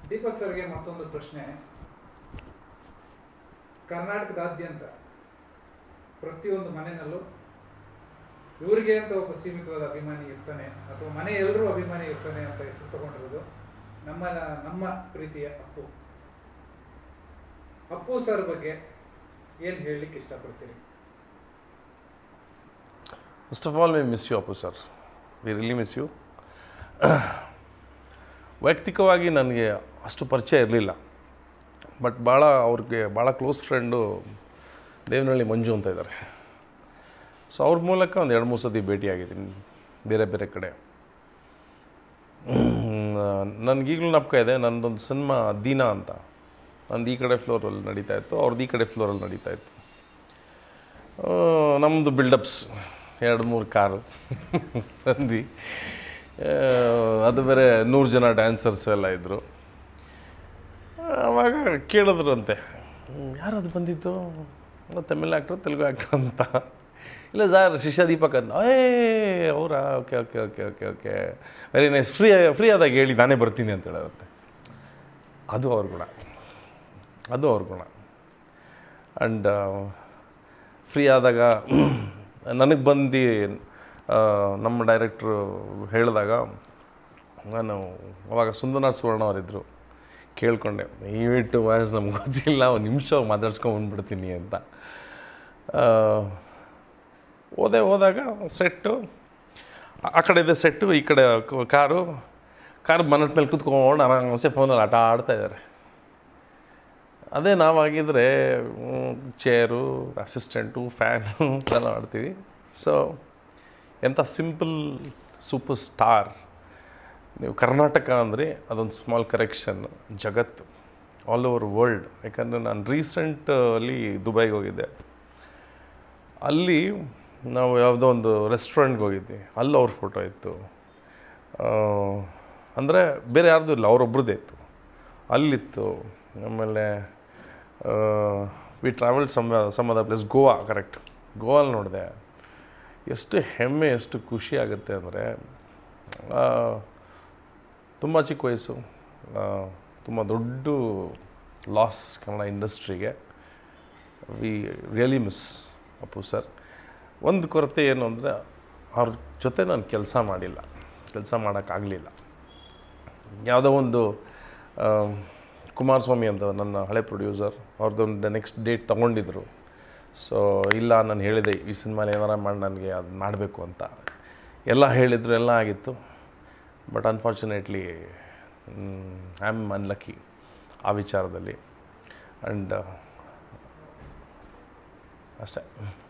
ದೀಪಕ್ ಸರ್ಗೆ ಮತ್ತೊಂದು ಪ್ರಶ್ನೆ ಕರ್ನಾಟಕದಾದ್ಯಂತ ಪ್ರತಿಯೊಂದು ಮನೆಯಲ್ಲೂ ಇವರಿಗೆ ಅಂತ ಒಬ್ಬ ಸೀಮಿತವಾದ ಅಭಿಮಾನಿ ಇರ್ತಾನೆ ಅಥವಾ ಮನೆ ಎಲ್ಲರೂ ಅಭಿಮಾನಿ ಇರ್ತಾನೆ ಅಂತ ಹೆಸರು ತಗೊಂಡಿರೋದು ನಮ್ಮ ನಮ್ಮ ಪ್ರೀತಿಯ ಅಪ್ಪು ಅಪ್ಪು ಸರ್ ಬಗ್ಗೆ ಏನು ಹೇಳಲಿಕ್ಕೆ ಇಷ್ಟಪಡ್ತೀರಿ first of all we miss you Appu sir we really miss you ವೈಯಕ್ತಿಕವಾಗಿ ನನಗೆ ಅಷ್ಟು ಪರಿಚಯ ಇರಲಿಲ್ಲ ಬಟ್ ಭಾಳ ಅವ್ರಿಗೆ ಭಾಳ ಕ್ಲೋಸ್ ಫ್ರೆಂಡು ದೇವನಹಳ್ಳಿ ಮಂಜು ಅಂತ ಇದ್ದಾರೆ ಸೊ ಅವ್ರ ಮೂಲಕ ಒಂದು ಎರಡು ಮೂರು ಸತಿ ಭೇಟಿಯಾಗಿದ್ದೀನಿ ಬೇರೆ ಬೇರೆ ಕಡೆ ನನಗೀಗಲೂ ನಪ್ಕ ಇದೆ ನನ್ನದೊಂದು ಸಿನಿಮಾ ದೀನಾ ಅಂತ ನಂದು ಈ ಕಡೆ ಫ್ಲೋರಲ್ಲಿ ನಡೀತಾ ಇತ್ತು ಅವ್ರದ್ದು ಈ ಕಡೆ ಫ್ಲೋರಲ್ಲಿ ನಡೀತಾ ಇತ್ತು ನಮ್ಮದು ಬಿಲ್ಡಪ್ಸ್ ಎರಡು ಮೂರು ಕಾರು ತಂದು ಅದು ಬೇರೆ ನೂರು ಜನ ಡ್ಯಾನ್ಸರ್ಸ್ ಎಲ್ಲ ಇದ್ದರು ಆವಾಗ ಕೇಳಿದ್ರಂತೆ ಯಾರದು ಬಂದಿತ್ತು ಅಲ್ಲ ತಮಿಳ್ ಆ್ಯಕ್ಟ್ರು ತೆಲುಗು ಆ್ಯಕ್ಟ್ರು ಅಂತ ಇಲ್ಲ ಸರ್ ಶಿಷ್ಯ ದೀಪಕ್ ಅಂತ ಏ ಅವರಾ okay okay okay okay okay very nice free free ಆದಾಗ ಹೇಳಿ ನಾನೇ ಬರ್ತೀನಿ ಅಂತ ಹೇಳರುತ್ತೆ ಅದು ಅವ್ರ ಗುಣ ಅದು ಅವ್ರ ಗುಣ ಆ್ಯಂಡ್ ಫ್ರೀ ಆದಾಗ ನನಗೆ ಬಂದು ಆ, ನಮ್ಮ ಡೈರೆಕ್ಟ್ರು ಹೇಳಿದಾಗ ನಾನು ಅವಾಗ ಸುಂದರನಾಥ್ ಸುವರ್ಣ ಅವರಿದ್ದರು ಕೇಳ್ಕೊಂಡೆ ದಯವಿಟ್ಟು ವಾಯ್ಸ್ ನಮ್ಗೆ ಗೊತ್ತಿಲ್ಲ ಒಂದು ನಿಮಿಷ ಮಾತಾಡ್ಸ್ಕೊಂಡು ಬಂದ್ಬಿಡ್ತೀನಿ ಅಂತ ಆ, ಹೋದೆ ಹೋದಾಗ ಸೆಟ್ಟು ಆ ಕಡೆ ಇದೆ ಸೆಟ್ಟು ಈ ಕಡೆ ಕ- ಕಾರು ಕಾರು ಮನಟ್ ಮೇಲೆ ಕೂತ್ಕೊಂಡು ಆರಾಮ್ಸೆ ಫೋನಲ್ಲಿ ಆಟ ಆಡ್ತಾ ಇದ್ದಾರೆ ಅದೇ ನಾವಾಗಿದ್ದರೆ ಚೇರು ಅಸಿಸ್ಟೆಂಟು ಫ್ಯಾನು ಎಲ್ಲ ಮಾಡ್ತೀವಿ ಸೊ ಎಂಥ ಸಿಂಪಲ್ ಸೂಪರ್ ಸ್ಟಾರ್ ನೀವು ಕರ್ನಾಟಕ ಅಂದರೆ ಅದೊಂದು ಸ್ಮಾಲ್ ಕರೆಕ್ಷನ್ ಜಗತ್ತು ಆಲ್ ಓವರ್ ವರ್ಲ್ಡ್ ಯಾಕಂದರೆ ನಾನು ರೀಸೆಂಟ್ ಅಲ್ಲಿ ದುಬೈಗೆ ಹೋಗಿದ್ದೆ ಅಲ್ಲಿ ನಾವು ಯಾವುದೋ ಒಂದು ರೆಸ್ಟೋರೆಂಟ್ಗೆ ಹೋಗಿದ್ವಿ ಅಲ್ಲಿ ಅವ್ರ ಫೋಟೋ ಇತ್ತು ಅಂದರೆ ಬೇರೆ ಯಾರ್ದು ಇಲ್ಲ ಅವರೊಬ್ರದ್ದೇ ಇತ್ತು ಅಲ್ಲಿತ್ತು ಆಮೇಲೆ ವಿ ಟ್ರಾವೆಲ್ಡ್ ಸಮ್ ಸಮ್ ಅದ ಪ್ಲೇಸ್ ಗೋವಾ ಕರೆಕ್ಟ್ ಗೋವಾಲ್ಲಿ ನೋಡಿದೆ ಎಷ್ಟು ಹೆಮ್ಮೆ ಎಷ್ಟು ಖುಷಿ ಆಗುತ್ತೆ ಅಂದರೆ ತುಂಬ ಚಿಕ್ಕ ವಯಸ್ಸು ತುಂಬ ದೊಡ್ಡ ಲಾಸ್ ಕನ್ನಡ ಇಂಡಸ್ಟ್ರಿಗೆ we really miss Appu sir ಒಂದು ಕೊರತೆ ಏನು ಅಂದರೆ ಅವ್ರ ಜೊತೆ ನಾನು ಕೆಲಸ ಮಾಡಿಲ್ಲ ಕೆಲಸ ಮಾಡೋಕ್ಕಾಗಲಿಲ್ಲ ಯಾವುದೋ ಒಂದು ಆ, ಕುಮಾರಸ್ವಾಮಿ ಅಂತ ನನ್ನ ಹಳೆ ಪ್ರೊಡ್ಯೂಸರ್ ಅವ್ರದ್ದೊಂದು ನೆಕ್ಸ್ಟ್ ಡೇಟ್ ತೊಗೊಂಡಿದ್ರು ಸೊ ಇಲ್ಲ ನಾನು ಹೇಳಿದೆ ಈ ಸಿನಿಮಾಲಿ ಏನಾರ ಮಾಡಿ ನನಗೆ ಅದು ಮಾಡಬೇಕು ಅಂತ ಎಲ್ಲ ಹೇಳಿದ್ರು ಎಲ್ಲ ಆಗಿತ್ತು but unfortunately I am unlucky ಆ ವಿಚಾರದಲ್ಲಿ ಆ್ಯಂಡ್ ಅಷ್ಟೇ